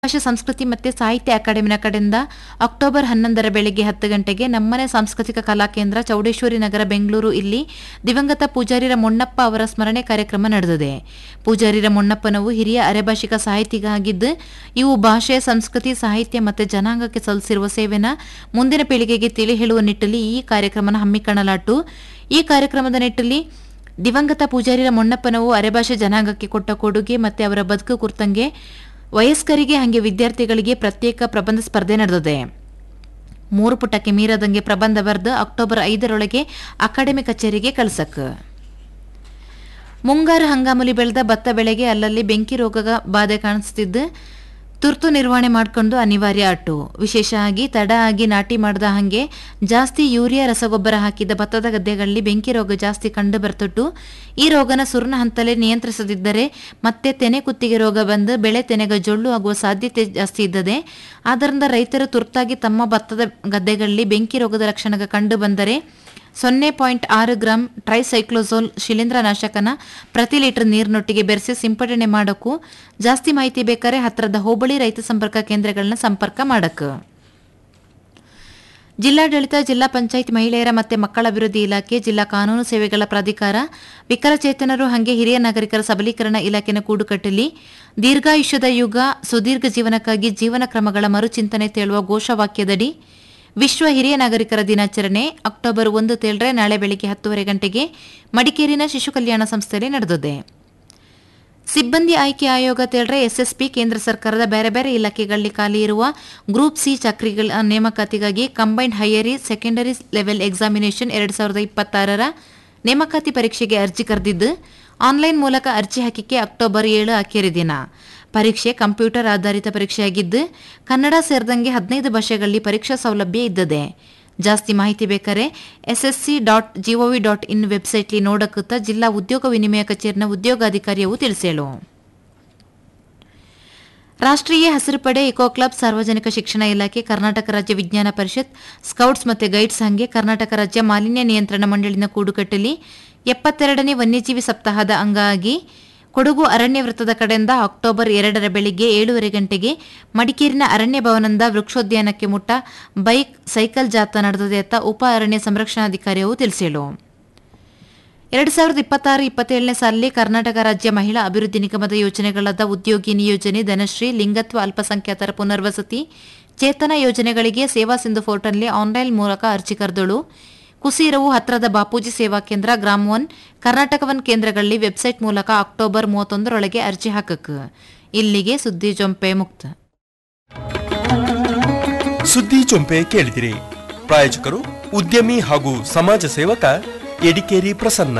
ಭಾಷಾ ಸಂಸ್ಕೃತಿ ಮತ್ತು ಸಾಹಿತ್ಯ ಅಕಾಡೆಮಿನ ಕಡೆಯಿಂದ ಅಕ್ಟೋಬರ್ ಹನ್ನೊಂದರ ಬೆಳಗ್ಗೆ ಹತ್ತು ಗಂಟೆಗೆ ನಮ್ಮನೆ ಸಾಂಸ್ಕೃತಿಕ ಕಲಾ ಕೇಂದ್ರ ಚೌಡೇಶ್ವರಿ ನಗರ ಬೆಂಗಳೂರು ಇಲ್ಲಿ ದಿವಂಗತ ಪೂಜಾರಿರ ಮೊಣ್ಣಪ್ಪ ಅವರ ಸ್ಮರಣೆ ಕಾರ್ಯಕ್ರಮ ನಡೆದಿದೆ ಪೂಜಾರಿರ ಮೊಣ್ಣಪ್ಪನವು ಹಿರಿಯ ಅರೆಭಾಷಿಕ ಸಾಹಿತಿಗಾಗಿದ್ದು ಇವು ಭಾಷೆ ಸಂಸ್ಕೃತಿ ಸಾಹಿತ್ಯ ಮತ್ತು ಜನಾಂಗಕ್ಕೆ ಸಲ್ಲಿಸಿರುವ ಸೇವೆನ ಮುಂದಿನ ಪೀಳಿಗೆಗೆ ತಿಳಿ ಹೇಳುವ ನಿಟ್ಟಲ್ಲಿ ಈ ಕಾರ್ಯಕ್ರಮನ ಹಮ್ಮಿಕೊಳ್ಳಲಾಟು ಈ ಕಾರ್ಯಕ್ರಮದ ನಿಟ್ಟಲ್ಲಿ ದಿವಂಗತ ಪೂಜಾರಿರ ಮೊಣ್ಣಪ್ಪನವು ಅರೆಭಾಷೆ ಜನಾಂಗಕ್ಕೆ ಕೊಟ್ಟ ಕೊಡುಗೆ ಮತ್ತು ಅವರ ಬದುಕು ಕುರಿತಂಗೆ ವಯಸ್ಕರಿಗೆ ಹಾಗೆ ವಿದ್ಯಾರ್ಥಿಗಳಿಗೆ ಪ್ರತ್ಯೇಕ ಪ್ರಬಂಧ ಸ್ಪರ್ಧೆ ನಡೆದಿದೆ ಮೂರು ಪುಟಕ್ಕೆ ಮೀರದಂಗೆ ಪ್ರಬಂಧ ಬರೆದು ಅಕ್ಟೋಬರ್ ಐದರೊಳಗೆ ಅಕಾಡೆಮಿ ಕಚೇರಿಗೆ ಕಳ್ಸಕ್ ಮುಂಗಾರು ಹಂಗಾಮಲ್ಲಿ ಬೆಳೆದ ಭತ್ತ ಬೆಳೆಗೆ ಅಲ್ಲಲ್ಲಿ ಬೆಂಕಿ ರೋಗದ ಬಾಧೆ ಕಾಣಿಸ್ತಿದ್ದು ತುರ್ತು ನಿರ್ವಹಣೆ ಮಾಡಿಕೊಂಡು ಅನಿವಾರ್ಯ ಅಟ್ಟು ವಿಶೇಷ ಆಗಿ ತಡ ಆಗಿ ನಾಟಿ ಮಾಡಿದ ಹಾಗೆ ಜಾಸ್ತಿ ಯೂರಿಯಾ ರಸಗೊಬ್ಬರ ಹಾಕಿದ ಭತ್ತದ ಗದ್ದೆಗಳಲ್ಲಿ ಬೆಂಕಿ ರೋಗ ಜಾಸ್ತಿ ಕಂಡು ಬರ್ತುಟ್ಟು ಈ ರೋಗನ ಸುರ್ಣ ಹಂತಲೇ ನಿಯಂತ್ರಿಸದಿದ್ದರೆ ಮತ್ತೆ ತೆನೆ ಕುತ್ತಿಗೆ ರೋಗ ಬಂದು ಬೆಳೆ ತೆನೆಗ ಜೊಳ್ಳು ಆಗುವ ಸಾಧ್ಯತೆ ಜಾಸ್ತಿ ಇದ್ದದೆ ಆದ್ದರಿಂದ ರೈತರು ತುರ್ತಾಗಿ ತಮ್ಮ ಭತ್ತದ ಗದ್ದೆಗಳಲ್ಲಿ ಬೆಂಕಿ ರೋಗದ ಲಕ್ಷಣ ಕಂಡು ಬಂದರೆ ಸೊನ್ನೆ ಪಾಯಿಂಟ್ ಆರು ಗ್ರಾಂ ಟ್ರೈಸೈಕ್ಲೋಸೋಲ್ ಶಿಲೀಂಧ್ರನಾಶಕನ ಪ್ರತಿ ಲೀಟರ್ ನೀರಿನೊಟ್ಟಿಗೆ ಬೆರೆಸಿ ಸಿಂಪಡಣೆ ಮಾಡೋಕ್ಕೂ ಜಾಸ್ತಿ ಮಾಹಿತಿ ಬೇಕಾದ್ರೆ ಹತ್ತಿರದ ಹೋಬಳಿ ರೈತ ಸಂಪರ್ಕ ಕೇಂದ್ರಗಳನ್ನ ಸಂಪರ್ಕ ಮಾಡಕ್ಕೆ ಜಿಲ್ಲಾಡಳಿತ ಜಿಲ್ಲಾ ಪಂಚಾಯತ್ ಮಹಿಳೆಯರ ಮತ್ತು ಮಕ್ಕಳ ಅಭಿವೃದ್ಧಿ ಇಲಾಖೆ ಜಿಲ್ಲಾ ಕಾನೂನು ಸೇವೆಗಳ ಪ್ರಾಧಿಕಾರ ವಿಕಲಚೇತನರು ಹಾಗೆ ಹಿರಿಯ ನಾಗರಿಕರ ಸಬಲೀಕರಣ ಇಲಾಖೆನ ಕೂಡುಕಟ್ಟಲಿ ದೀರ್ಘಾಯುಷ್ಯದ ಯುಗ ಸುದೀರ್ಘ ಜೀವನಕ್ಕಾಗಿ ಜೀವನ ಕ್ರಮಗಳ ಮರುಚಿಂತನೆ ತೇಳುವ ಘೋಷವಾಕ್ಯದಡಿ ವಿಶ್ವ ಹಿರಿಯ ನಾಗರಿಕರ ದಿನಾಚರಣೆ ಅಕ್ಟೋಬರ್ ಒಂದು ತೇಳ್ರೆ ನಾಳೆ ಬೆಳಗ್ಗೆ ಹತ್ತುವರೆ ಗಂಟೆಗೆ ಮಡಿಕೇರಿನ ಶಿಶು ಕಲ್ಯಾಣ ಸಂಸ್ಥೆಯಲ್ಲಿ ನಡೆದಿದೆ ಸಿಬ್ಬಂದಿ ಆಯ್ಕೆ ಆಯೋಗ ತೇಳ್ರೆ ಎಸ್ಎಸ್ಪಿ ಕೇಂದ್ರ ಸರ್ಕಾರದ ಬೇರೆ ಬೇರೆ ಇಲಾಖೆಗಳಲ್ಲಿ ಖಾಲಿ ಇರುವ ಗ್ರೂಪ್ ಸಿ ಚಾಕರಿಗಳ ನೇಮಕಾತಿಗಾಗಿ combined higher secondary level examination ಎರಡು ಸಾವಿರದ ಇಪ್ಪತ್ತಾರರ ನೇಮಕಾತಿ ಪರೀಕ್ಷೆಗೆ ಅರ್ಜಿ ಕರೆದಿದ್ದು ಆನ್ಲೈನ್ ಮೂಲಕ ಅರ್ಜಿ ಹಾಕಿಕೆ ಅಕ್ಟೋಬರ್ ಏಳು ಆಖರಿ ದಿನ ಪರೀಕ್ಷೆ ಕಂಪ್ಯೂಟರ್ ಆಧಾರಿತ ಪರೀಕ್ಷೆಯಾಗಿದ್ದು ಕನ್ನಡ ಸೇರಿದಂಗೆ ಹದಿನೈದು ಭಾಷೆಗಳಲ್ಲಿ ಪರೀಕ್ಷಾ ಸೌಲಭ್ಯ ಇದ್ದದೆ ಜಾಸ್ತಿ ಮಾಹಿತಿ ಬೇಕಾರೆ SSC dot GOV dot in ವೆಬ್ಸೈಟ್ಲಿ ನೋಡಕುತ್ತ ಜಿಲ್ಲಾ ಉದ್ಯೋಗ ವಿನಿಮಯ ಕಚೇರಿನ ಉದ್ಯೋಗಾಧಿಕಾರಿಯವು ತಿಳಿಸೇಳು ರಾಷ್ಟ್ರೀಯ ಹಸಿರು ಪಡೆ ಇಕೋ ಕ್ಲಬ್ ಸಾರ್ವಜನಿಕ ಶಿಕ್ಷಣ ಇಲಾಖೆ ಕರ್ನಾಟಕ ರಾಜ್ಯ ವಿಜ್ಞಾನ ಪರಿಷತ್ ಸ್ಕೌಟ್ಸ್ ಮತ್ತು ಗೈಡ್ಸ್ ಹಂಗೆ ಕರ್ನಾಟಕ ರಾಜ್ಯ ಮಾಲಿನ್ಯ ನಿಯಂತ್ರಣ ಮಂಡಳಿನ ಕೂಡುಕಟ್ಟಲಿ ಎಪ್ಪತ್ತೆರಡನೇ ವನ್ಯಜೀವಿ ಸಪ್ತಾಹದ ಅಂಗವಾಗಿ ಕೊಡಗು ಅರಣ್ಯ ವೃತ್ತದ ಕಡೆಯಿಂದ ಅಕ್ಟೋಬರ್ ಎರಡರ ಬೆಳಿಗ್ಗೆ ಏಳೂವರೆ ಗಂಟೆಗೆ ಮಡಿಕೇರಿನ ಅರಣ್ಯ ಭವನದ ವೃಕ್ಷೋದ್ಯಾನಕ್ಕೆ ಮುಟ್ಟ ಬೈಕ್ ಸೈಕಲ್ ಜಾಥಾ ನಡೆದಿದೆ ಅಂತ ಉಪ ಅರಣ್ಯ ಸಂರಕ್ಷಣಾಧಿಕಾರಿಯು ತಿಳಿಸಿಳು ಎರಡು ಸಾವಿರದ ಇಪ್ಪತ್ತಾರು ಇಪ್ಪತ್ತೇಳನೇ ಸಾಲಿನಲ್ಲಿ ಕರ್ನಾಟಕ ರಾಜ್ಯ ಮಹಿಳಾ ಅಭಿವೃದ್ಧಿ ನಿಗಮದ ಯೋಜನೆಗಳಾದ ಉದ್ಯೋಗಿ ನಿಯೋಜನೆ ಧನಶ್ರೀ ಲಿಂಗತ್ವ ಅಲ್ಪಸಂಖ್ಯಾತರ ಪುನರ್ವಸತಿ ಚೇತನ ಯೋಜನೆಗಳಿಗೆ ಸೇವಾ ಸಿಂಧು ಪೋರ್ಟಲ್ನಲ್ಲಿ ಆನ್ಲೈನ್ ಮೂಲಕ ಅರ್ಜಿ ಕರೆದಳು ಕುಸೀರವು ಹತ್ರದ ಬಾಪೂಜಿ ಸೇವಾ ಕೇಂದ್ರ ಗ್ರಾಮ ಒನ್ ಕರ್ನಾಟಕ ಒನ್ ಕೇಂದ್ರಗಳಲ್ಲಿ ವೆಬ್ಸೈಟ್ ಮೂಲಕ ಅಕ್ಟೋಬರ್ ಮೂವತ್ತೊಂದರೊಳಗೆ ಅರ್ಜಿ ಹಾಕಕ್ಕೆ ಇಲ್ಲಿಗೆ ಸುದ್ದಿ ಜೊಂಪೆ ಮುಕ್ತ ಸುದ್ದಿ ಚೊಂಪೆ ಕೇಳಿದಿರಿ ಪ್ರಾಯೋಜಕರು ಉದ್ಯಮಿ ಹಾಗೂ ಸಮಾಜ ಸೇವಕ ಎಡಿಕೇರಿ ಪ್ರಸನ್ನ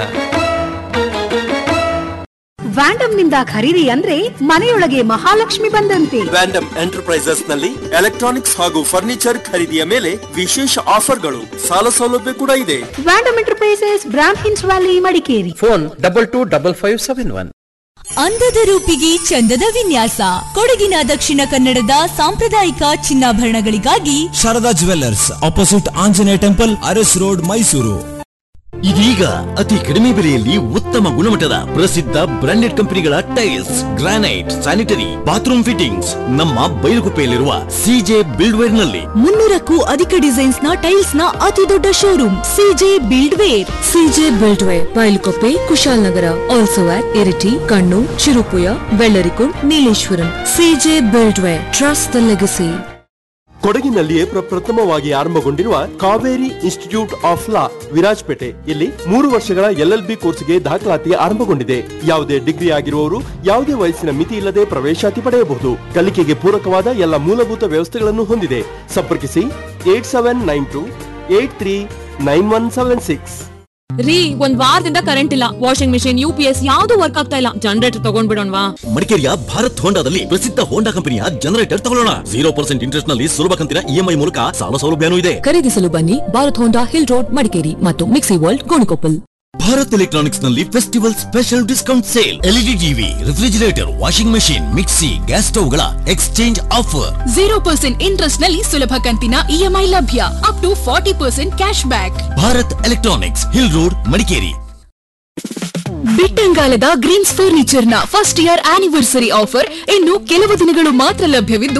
ವ್ಯಾಂಡಮ್ ನಿಂದ ಖರೀದಿ ಅಂದ್ರೆ ಮನೆಯೊಳಗೆ ಮಹಾಲಕ್ಷ್ಮಿ ಬಂದಂತೆ ವ್ಯಾಂಡಮ್ ಎಂಟರ್ಪ್ರೈಸಸ್ ನಲ್ಲಿ ಎಲೆಕ್ಟ್ರಾನಿಕ್ಸ್ ಹಾಗೂ ಫರ್ನಿಚರ್ ಖರೀದಿಯ ಮೇಲೆ ವಿಶೇಷ ಆಫರ್ಗಳು ಸಾಲ ಸೌಲಭ್ಯ ಕೂಡ ಇದೆ ವ್ಯಾಂಡಮ್ ಎಂಟರ್ಪ್ರೈಸಸ್ ಬ್ರಾಂಡ್ ಹಿನ್ಸ್ valley Madikeri phone double two double five seven one ಅಂದದ ರೂಪಿಗೆ ಚಂದದ ವಿನ್ಯಾಸ ಕೊಡಗಿನ ದಕ್ಷಿಣ ಕನ್ನಡದ ಸಾಂಪ್ರದಾಯಿಕ ಚಿನ್ನಾಭರಣಗಳಿಗಾಗಿ Sharada jewellers opposite Anjaneya temple Aras road Mysuru ಇದೀಗ ಅತಿ ಕಡಿಮೆ ಬೆಲೆಯಲ್ಲಿ ಉತ್ತಮ ಗುಣಮಟ್ಟದ ಪ್ರಸಿದ್ಧ ಬ್ರಾಂಡೆಡ್ ಕಂಪನಿಗಳ tiles granite sanitary bathroom fittings ನಮ್ಮ ಬೈಲುಗುಪ್ಪೆಯಲ್ಲಿರುವ ಸಿಜೆ ಬಿಲ್ಡ್ವೇರ್ ನಲ್ಲಿ ಮುನ್ನೂರಕ್ಕೂ ಅಧಿಕ ಡಿಸೈನ್ಸ್ ನ ಟೈಲ್ಸ್ ನ ಅತಿ ದೊಡ್ಡ showroom CJ buildware CJ buildware Bylakuppe Kushalnagar also at Iritty Kannur Cherupuzha Vellarikundu Nileshwaram CJ buildware trust the legacy ಕೊಡಗಿನಲ್ಲಿಯೇ ಪ್ರಪ್ರಥಮವಾಗಿ ಆರಂಭಗೊಂಡಿರುವ Kaveri institute of law Virajpet ಇಲ್ಲಿ ಮೂರು ವರ್ಷಗಳ ಎಲ್ಎಲ್ಬಿ ಕೋರ್ಸ್ಗೆ ದಾಖಲಾತಿ ಆರಂಭಗೊಂಡಿದೆ ಯಾವುದೇ ಡಿಗ್ರಿ ಆಗಿರುವವರು ಯಾವುದೇ ವಯಸ್ಸಿನ ಮಿತಿ ಇಲ್ಲದೆ ಪ್ರವೇಶಾತಿ ಪಡೆಯಬಹುದು ಕಲಿಕೆಗೆ ಪೂರಕವಾದ ಎಲ್ಲ ಮೂಲಭೂತ ವ್ಯವಸ್ಥೆಗಳನ್ನು ಹೊಂದಿದೆ ಸಂಪರ್ಕಿಸಿ eight seven nine two eight three nine one seven six ರೀ ಒಂದ್ ವಾರದಿಂದ ಕರೆಂಟ್ ಇಲ್ಲ washing machine U P S ಯಾವ್ದು ವರ್ಕ್ ಆಗ್ತಾ ಇಲ್ಲ ಜನರೇಟರ್ ತಗೊಂಡ್ಬಿಡೋಣವಾ ಮಡಿಕೇರಿಯ ಭಾರತ್ ಹೋಂಡಾದಲ್ಲಿ ಪ್ರಸಿದ್ಧ ಹೋಂಡಾ ಕಂಪನಿಯ ಜನರೇಟರ್ ತಗೊಳ್ಳೋಣ ಜೀರೋ ಪರ್ಸೆಂಟ್ ಇಂಟ್ರೆಸ್ಟ್ ನಲ್ಲಿ ಸುಲಭ ಕಂತಿನ ಇಎಂಐ ಮೂಲಕ ಸಾಲ ಸೌಲಭ್ಯನೂ ಇದೆ ಖರೀದಿಸಲು ಬನ್ನಿ Bharat Honda hill road Madikeri ಮತ್ತು mixie world Gonikoppal Bharat electronics ನಲ್ಲಿ festival special discount sale LED TV refrigerator washing machine mixie gas ಸ್ಟವ್ಗಳ exchange offer zero percent interest ನಲ್ಲಿ ಸುಲಭ ಕಂತಿನ ಇಎಂಐ ಲಭ್ಯ up to forty percent cash back Bharat electronics hill road Madikeri ಬಿಟ್ಟಂಗಾಲದ greens furniture ನ first year anniversary offer ಇನ್ನು ಕೆಲವು ದಿನಗಳು ಮಾತ್ರ ಲಭ್ಯವಿದ್ದು